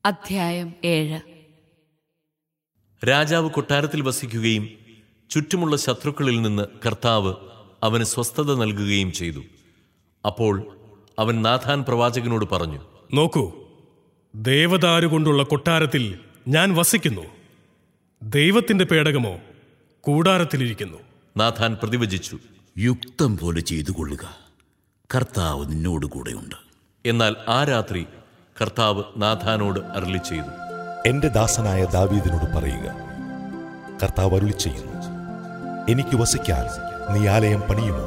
അധ്യായം ഏഴ് രാജാവ് കൊട്ടാരത്തിൽ വസിക്കുകയും ചുറ്റുമുള്ള ശത്രുക്കളിൽ നിന്ന് കർത്താവ് അവന് സ്വസ്ഥത നൽകുകയും ചെയ്തു അപ്പോൾ അവൻ നാഥാൻ പ്രവാചകനോട് പറഞ്ഞു നോക്കൂ ദേവദാരു കൊണ്ടുള്ള കൊട്ടാരത്തിൽ ഞാൻ വസിക്കുന്നു ദൈവത്തിന്റെ പേടകമോ കൂടാരത്തിലിരിക്കുന്നു നാഥാൻ പ്രതിവചിച്ചു യുക്തം പോലെ ചെയ്തു കൊള്ളുക കർത്താവ് നിന്നോട് കൂടെയുണ്ട് എന്നാൽ ആ രാത്രി കർത്താവ് നാഥാനോട് അരളി ചെയ്തു എന്റെ ദാസനായ ദാവീദിനോട് പറയുക കർത്താവ് അരുളി ചെയ്യുന്നു എനിക്ക് വസിക്കാൻ നീ ആലയം പണിയുമോ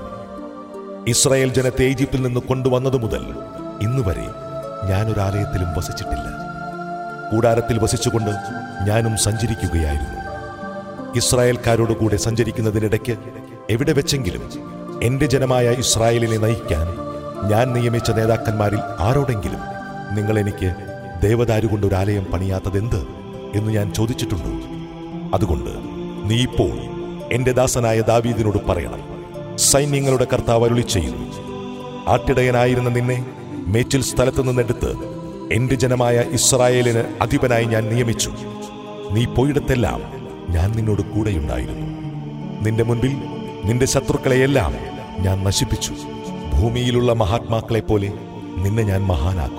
ഇസ്രായേൽ ജനത്തെ ഈജിപ്തിൽ നിന്ന് കൊണ്ടുവന്നതു മുതൽ ഇന്ന് വരെ ഞാനൊരാലയത്തിലും വസിച്ചിട്ടില്ല കൂടാരത്തിൽ വസിച്ചുകൊണ്ട് ഞാനും സഞ്ചരിക്കുകയായിരുന്നു ഇസ്രായേൽക്കാരോട് കൂടെ സഞ്ചരിക്കുന്നതിനിടയ്ക്ക് എവിടെ വെച്ചെങ്കിലും എന്റെ ജനമായ ഇസ്രായേലിനെ നയിക്കാൻ ഞാൻ നിയമിച്ച നേതാക്കന്മാരിൽ ആരോടെങ്കിലും നിങ്ങൾ എനിക്ക് ദേവദാരു കൊണ്ട് ഒരു ആലയം പണിയാത്തതെന്ത് എന്ന് ഞാൻ ചോദിച്ചിട്ടുണ്ടോ അതുകൊണ്ട് നീ ഇപ്പോൾ എന്റെ ദാസനായ ദാവീദിനോട് പറയണം സൈന്യങ്ങളുടെ കർത്താവ് അരുളി ചെയ്യുന്നു ആട്ടിടയനായിരുന്ന നിന്നെ മേച്ചിൽ സ്ഥലത്തു നിന്നെടുത്ത് എന്റെ ജനമായ ഇസ്രായേലിന് അധിപനായി ഞാൻ നിയമിച്ചു നീ പോയിടത്തെല്ലാം ഞാൻ നിന്നോട് കൂടെയുണ്ടായിരുന്നു നിന്റെ മുൻപിൽ നിന്റെ ശത്രുക്കളെയെല്ലാം ഞാൻ നശിപ്പിച്ചു ഭൂമിയിലുള്ള മഹാത്മാക്കളെ പോലെ നിന്നെ ഞാൻ മഹാനാക്കും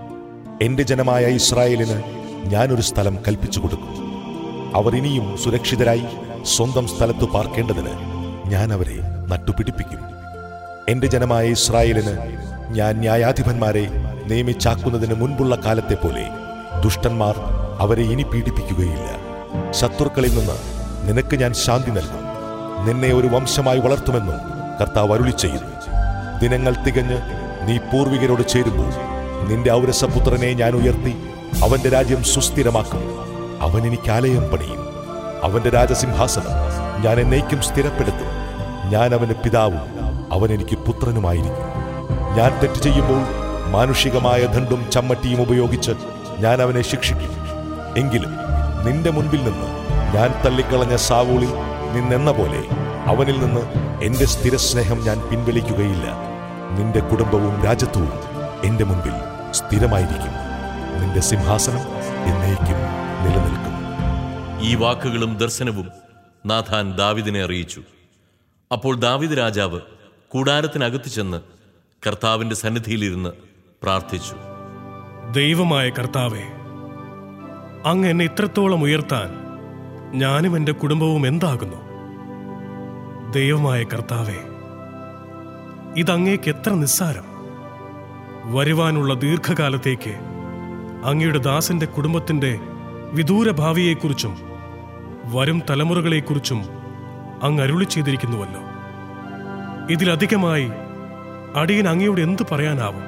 എന്റെ ജനമായ ഇസ്രായേലിന് ഞാനൊരു സ്ഥലം കൽപ്പിച്ചു കൊടുക്കും അവർ ഇനിയും സുരക്ഷിതരായി സ്വന്തം സ്ഥലത്ത് പാർക്കേണ്ടതിന് ഞാൻ അവരെ നട്ടുപിടിപ്പിക്കും എന്റെ ജനമായ ഇസ്രായേലിന് ഞാൻ ന്യായാധിപന്മാരെ നിയമിച്ചാക്കുന്നതിന് മുൻപുള്ള കാലത്തെ പോലെ ദുഷ്ടന്മാർ അവരെ ഇനി പീഡിപ്പിക്കുകയില്ല ശത്രുക്കളിൽ നിന്ന് നിനക്ക് ഞാൻ ശാന്തി നൽകും നിന്നെ ഒരു വംശമായി വളർത്തുമെന്നും കർത്താവ് അരുളി ചെയ്യുന്നു ദിനങ്ങൾ തികഞ്ഞ് നീ പൂർവികരോട് ചേരുമ്പോൾ നിന്റെ ഔരസപുത്രനെ ഞാൻ ഉയർത്തി അവന്റെ രാജ്യം സുസ്ഥിരമാക്കും അവൻ എനിക്ക് ആലയം പണിയും അവന്റെ രാജസിംഹാസനം ഞാൻ എന്നേക്കും സ്ഥിരപ്പെടുത്തും ഞാൻ അവന് പിതാവും അവൻ എനിക്ക് പുത്രനുമായിരിക്കും ഞാൻ തെറ്റ് ചെയ്യുമ്പോൾ മാനുഷികമായ ദണ്ഡും ചമ്മട്ടിയും ഉപയോഗിച്ച് ഞാൻ അവനെ ശിക്ഷിക്കും എങ്കിലും നിന്റെ മുൻപിൽ നിന്ന് ഞാൻ തള്ളിക്കളഞ്ഞ സാവൂളിൽ നിന്നെന്ന പോലെ അവനിൽ നിന്ന് എന്റെ സ്ഥിരസ്നേഹം ഞാൻ പിൻവലിക്കുകയില്ല നിന്റെ കുടുംബവും രാജ്യത്വവും എന്റെ മുൻപിൽ സ്ഥിരമായിരിക്കും നിന്റെ സിംഹാസനം എന്നേക്കും നിലനിൽക്കും ഈ വാക്കുകളും ദർശനവും നാഥാൻ ദാവിദിനെ അറിയിച്ചു അപ്പോൾ ദാവിദ് രാജാവ് കൂടാരത്തിനകത്ത് ചെന്ന് കർത്താവിന്റെ സന്നിധിയിലിരുന്ന് പ്രാർത്ഥിച്ചു ദൈവമായ കർത്താവെ അങ്ങ് എന്നെ ഇത്രത്തോളം ഉയർത്താൻ ഞാനും എൻ്റെ കുടുംബവും എന്താകുന്നു ദൈവമായ കർത്താവെ ഇതങ്ങേക്ക് എത്ര നിസ്സാരം വരുവാനുള്ള ദീർഘകാലത്തേക്ക് അങ്ങയുടെ ദാസന്റെ കുടുംബത്തിന്റെ വിദൂര ഭാവിയെക്കുറിച്ചും വരും തലമുറകളെക്കുറിച്ചും അങ്ങ് അരുളി ചെയ്തിരിക്കുന്നുവല്ലോ ഇതിലധികമായി അടിയൻ അങ്ങയോട് എന്തു പറയാനാവും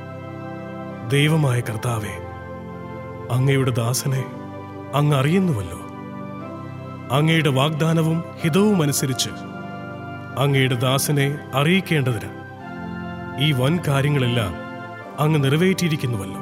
ദൈവമായ കർത്താവെ അങ്ങയുടെ ദാസനെ അങ്ങ് അറിയുന്നുവല്ലോ അങ്ങയുടെ വാഗ്ദാനവും ഹിതവും അനുസരിച്ച് അങ്ങയുടെ ദാസനെ അറിയിക്കേണ്ടതിന് ഈ വൻ കാര്യങ്ങളെല്ലാം അങ്ങ് നിറവേറ്റിയിരിക്കുന്നുവല്ലോ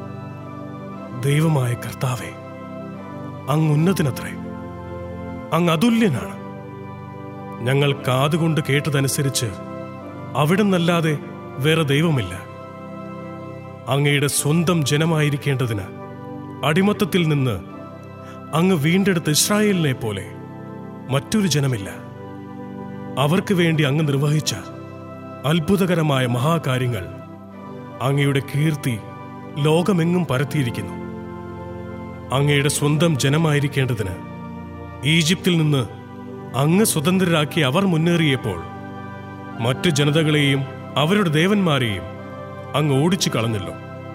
ദൈവമായ കർത്താവെ അങ്ങ് ഉന്നതനത്രേ അങ്ങ് അതുല്യനാണ് ഞങ്ങൾ കാതുകൊണ്ട് കേട്ടതനുസരിച്ച് അവിടുന്നല്ലാതെ വേറെ ദൈവമില്ല അങ്ങയുടെ സ്വന്തം ജനമായിരിക്കേണ്ടതിന് അടിമത്തത്തിൽ നിന്ന് അങ്ങ് വീണ്ടെടുത്ത ഇസ്രായേലിനെ പോലെ മറ്റൊരു ജനമില്ല അവർക്ക് വേണ്ടി അങ്ങ് നിർവഹിച്ച അത്ഭുതകരമായ മഹാകാര്യങ്ങൾ അങ്ങയുടെ കീർത്തി ലോകമെങ്ങും പരത്തിയിരിക്കുന്നു അങ്ങയുടെ സ്വന്തം ജനമായിരിക്കേണ്ടതിന് ഈജിപ്തിൽ നിന്ന് അങ്ങ് സ്വതന്ത്രരാക്കി അവർ മുന്നേറിയപ്പോൾ മറ്റു ജനതകളെയും അവരുടെ ദേവന്മാരെയും അങ്ങ് ഓടിച്ചു കളഞ്ഞല്ലോ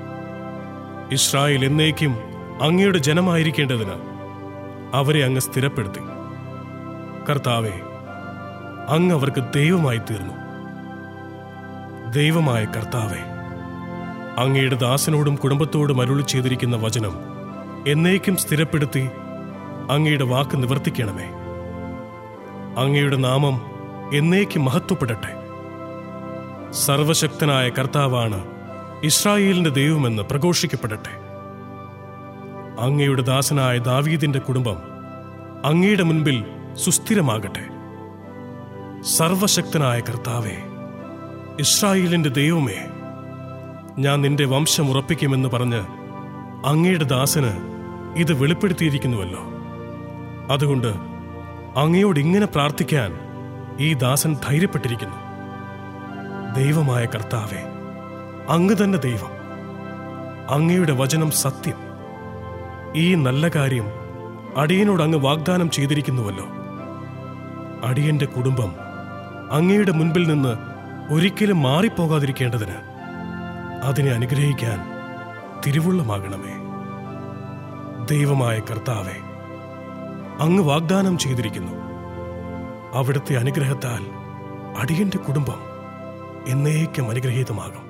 ഇസ്രായേൽ എന്നേക്കും അങ്ങയുടെ ജനമായിരിക്കേണ്ടതിന് അവരെ അങ്ങ് സ്ഥിരപ്പെടുത്തി കർത്താവെ അങ്ങ് അവർക്ക് ദൈവമായി തീർന്നു ദൈവമായ കർത്താവെ അങ്ങയുടെ ദാസനോടും കുടുംബത്തോടും അരുളി ചെയ്തിരിക്കുന്ന വചനം എന്നേക്കും സ്ഥിരപ്പെടുത്തി അങ്ങയുടെ വാക്ക് നിവർത്തിക്കണമേ അങ്ങയുടെ നാമം എന്നേക്കും മഹത്വപ്പെടട്ടെ സർവശക്തനായ കർത്താവാണ് ഇസ്രായേലിന്റെ ദൈവമെന്ന് പ്രഘോഷിക്കപ്പെടട്ടെ അങ്ങയുടെ ദാസനായ ദാവീദിന്റെ കുടുംബം അങ്ങയുടെ മുൻപിൽ സുസ്ഥിരമാകട്ടെ സർവശക്തനായ കർത്താവെ ഇസ്രായേലിന്റെ ദൈവമേ ഞാൻ നിന്റെ വംശം ഉറപ്പിക്കുമെന്ന് പറഞ്ഞ് അങ്ങയുടെ ദാസന് ഇത് വെളിപ്പെടുത്തിയിരിക്കുന്നുവല്ലോ അതുകൊണ്ട് അങ്ങയോട് ഇങ്ങനെ പ്രാർത്ഥിക്കാൻ ഈ ദാസൻ ധൈര്യപ്പെട്ടിരിക്കുന്നു ദൈവമായ കർത്താവെ അങ്ങ് തന്നെ ദൈവം അങ്ങയുടെ വചനം സത്യം ഈ നല്ല കാര്യം അടിയനോട് അങ്ങ് വാഗ്ദാനം ചെയ്തിരിക്കുന്നുവല്ലോ അടിയന്റെ കുടുംബം അങ്ങയുടെ മുൻപിൽ നിന്ന് ഒരിക്കലും മാറിപ്പോകാതിരിക്കേണ്ടതിന് അതിനെ അനുഗ്രഹിക്കാൻ തിരുവുള്ളമാകണമേ ദൈവമായ കർത്താവെ അങ്ങ് വാഗ്ദാനം ചെയ്തിരിക്കുന്നു അവിടുത്തെ അനുഗ്രഹത്താൽ അടിയന്റെ കുടുംബം എന്നേക്കും അനുഗ്രഹീതമാകും